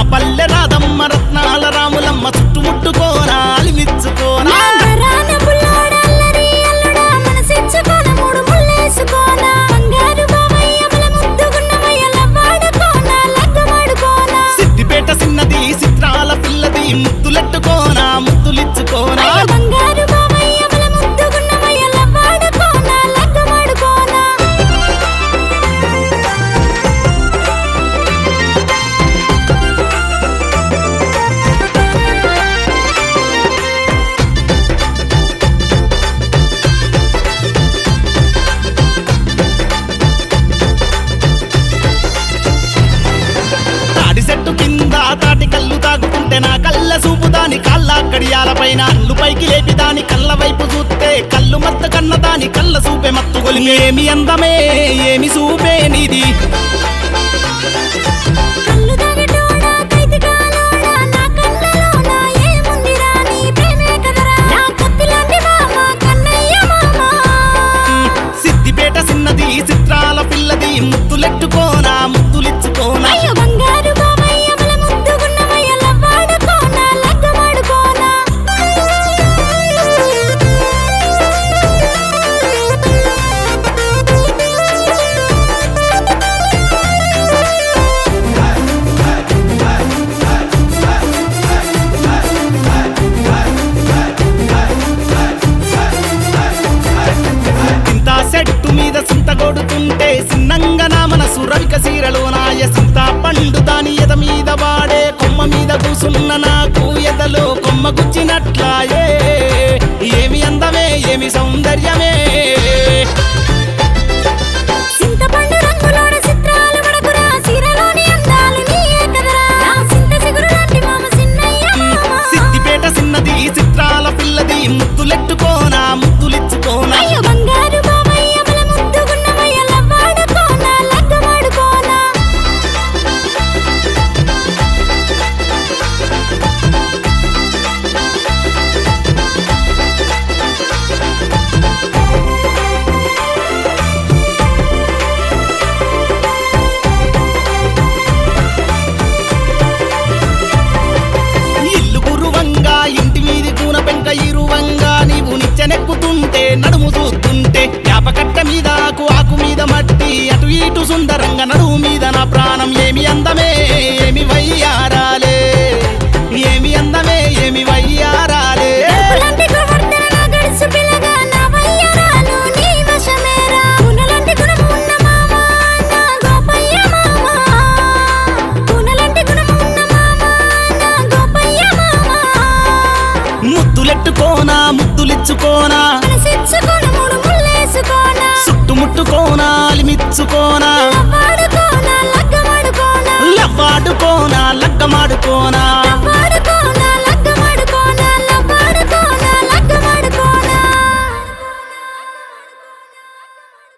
పల్లె రాదమ్మ రత్నాల రాములమ్మ చుట్టుముట్టుకోనా అలిమిచ్చుకోనా నాగరాన బుల్లోడల్లరి అల్లుడా మనసిచ్చుకోన మూడు ముల్లేసుకోన బంగారు బావయ్య మన ముద్దుగున్నవయ్య లవ్వాడుకోన లగ్గమాడుకోన సిద్దిపేట సిన్నది చిత్రాల పిల్లది ముద్దులెట్టుకోనా ముద్దులిచ్చుకోనా అయ్య బంగారు బావయ్య మన ముద్దుగున్నవయ్య లవ్వాడుకోన లగ్గమాడుకోన తాడి చెట్టు కింద తాటి కళ్ళు తాగుతుంటే నా కళ్ళ చూపు దాని కాళ్ళ కడియాల పైన అల్లు పైకి లేపి దాని కళ్ళ వైపు చూస్తే కళ్ళు మత్త కన్న దాని కళ్ళ చూపే మత్తు గొలిమి ఏమి అందమే ఏమి చూపే నీది కళ్ళు తాగటోడా కైతికాలోడా నా కళ్ళలోన ఏముందిరా నీ ప్రేమే కదరా నా కత్తిలాంటి మామ కన్నయ్య మామ సిద్దిపేట సిన్నది చిత్రాల పిల్లది ముద్దులెట్టుకోనా ముద్దులిచ్చుకోనా అయ్యో బంగారు బావయ్య మన ముద్దుగున్నవయ్య లవ్వాడుకోన లగ్గమాడుకోన చింత చెట్టు మీద చింత కొడుతుంటే సిన్నంగా నా మనసు రవిక సీరలో నాయ చింత పండు దాని ఎద మీద వాడే కొమ్మ మీద కూసున్న నాకు ఎదలో కొమ్మ గుచ్చినట్లాయే ఏమి అందమే ఏమి సౌందర్యమే చింతపండు రంగులోడ చిత్రాలు మడకురా సీరలోని అందాలు నీయే కదరా నా చింత చిగురు లాంటి మామ చిన్నయ్య మామ సిద్దిపేట సిన్నది చిత్రాల పిల్లది ముద్దులెట్టుకోనా ముద్దులిచ్చుకోనా అయ్యో బంగారు బావయ్య మన ముద్దుగున్నవయ్య లవ్వాడుకోన లగ్గమాడుకోన ఇల్లు గురువంగా ఇంటి మీది కూన పెంక ఇరువంగా నీవు నిచ్చెనెక్కుతుంటే నడుము చూస్తుంటే యాపకట్ట మీద ఆకు ఆకు మీద మట్టి అటు ఇటు సుందరంగా నడుము మీద నా ప్రాణం ఏమి అందమే ఏమి వయ్యారాలే ఏమి అందమే ఏమి వయ్యారాలే ఎరుపులాంటి గోవర్ధన నా గడుసు పిల్లగా నా వయ్యారాలు నీ వశమేరా పూనలాంటి గుణము ఉన్న మామ నా గోపయ్య మామ పూనలాంటి గుణము ఉన్న మామ నా గోపయ్య మామ ముద్దులెట్టుకోనా ముద్దులిచ్చుకోనా మనసిచ్చుకోన మూడు ముల్లేసుకోన చుట్టుముట్టుకోనా అలిమిచ్చుకోనా లవ్వ